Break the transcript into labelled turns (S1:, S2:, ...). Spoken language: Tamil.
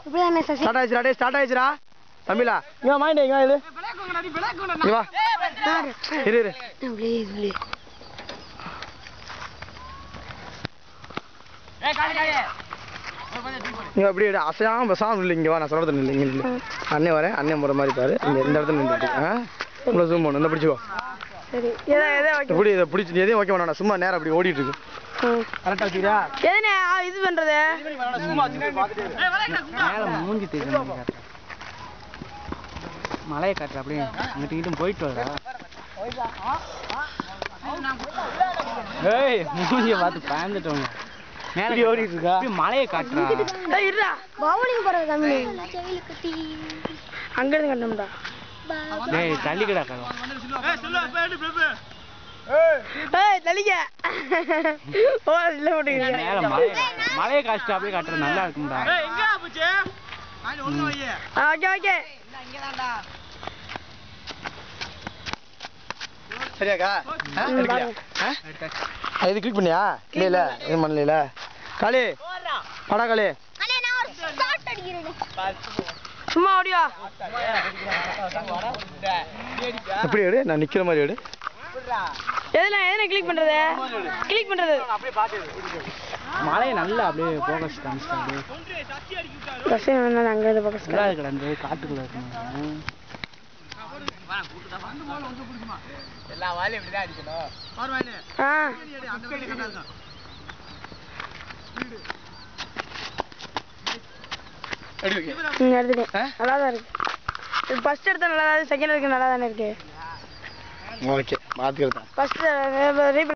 S1: இப்படிதானே சசி
S2: ஸ்டார்ட் ஆயிடுச்சுடா டேய் ஸ்டார்ட் ஆயிடுச்சுடா தமிழா இங்க வா மாயிண்டே இங்க வா இரு இங்க வா இரு இரு
S1: அப்படியே சொல்லி
S2: இங்க அப்படியே இரு. அசையாம பேசாம இல்லை இங்க வா நான் சொல்றது இல்லை இங்க இல்லை அண்ணே வரேன் அண்ணே முறை மாதிரி பாரு இந்த இந்த இடத்துல நின்றுட்டு ஆ உங்களை ஜூம் பண்ணு இந்த பிடிச்சிக்கோ
S1: சரி எதை எதை வைக்க
S2: இப்படி இதை பிடிச்சி எதையும் வைக்க வேணாம் சும்மா நேரம் அப்படி ஓடிட்டு இருக்கு கரெக்டா வச்சுக்கிறியா
S1: எதுனே இது பண்றது
S3: மேல மூஞ்சி தெரியும் மலையை காட்டுற அப்படியே இங்கிட்டு இங்கிட்டும் போயிட்டு வரா ஏய் மூஞ்சிய பார்த்து பயந்துட்டோங்க மேல
S2: இப்படி ஓடிட்டு இருக்கா?
S3: அப்படியே மலையை காட்டுறா
S1: ஏய் இருடா பவுலிங் போறது தமிழ் அங்க இருந்து கட்டணும்டா
S3: டேய் தள்ளிக்கடா கதம்
S1: ஏய் தலிக்க ஓ இல்ல போட்டுக்கிறீங்க
S3: மேல மலை மலையை காட்டுட்டு அப்படியே காட்டுற நல்லா இருக்கும்டா
S1: ஓகே ஓகே
S2: சரியாக்கா ஆ? எடுக்கலையா? ஆ? ஆ, இது கிளிக் பண்ணியா இல்ல இல்ல இது பண்ணல காளி படா காளி
S1: சும்மா ஓடியா
S2: எப்படி எடு நான் நிக்கிற மாதிரி எடு
S1: எதுல எதுல கிளிக் பண்றது கிளிக் பண்றது
S3: மலையை நல்லா அப்படியே போகஸ் காமிச்சிட்டா அப்படியே
S1: பஸ் அங்க இருந்து பக்கஸ்
S3: நல்லா இருக்குடா இந்த காட்டுக்குள்ள இருக்கணும்
S1: ஆ
S2: எடு வைக்க.
S1: ம், எடுத்துட்டேன்
S2: ஆ?
S1: நல்லா தான் இருக்கு ஃபர்ஸ்ட் எடுத்தா நல்லா தான் செகண்ட் எடுக்க நல்லா தானே இருக்கு
S2: ஓகே பாத்துக்கிறேன்
S1: ஃபர்ஸ்ட் ரீபிள்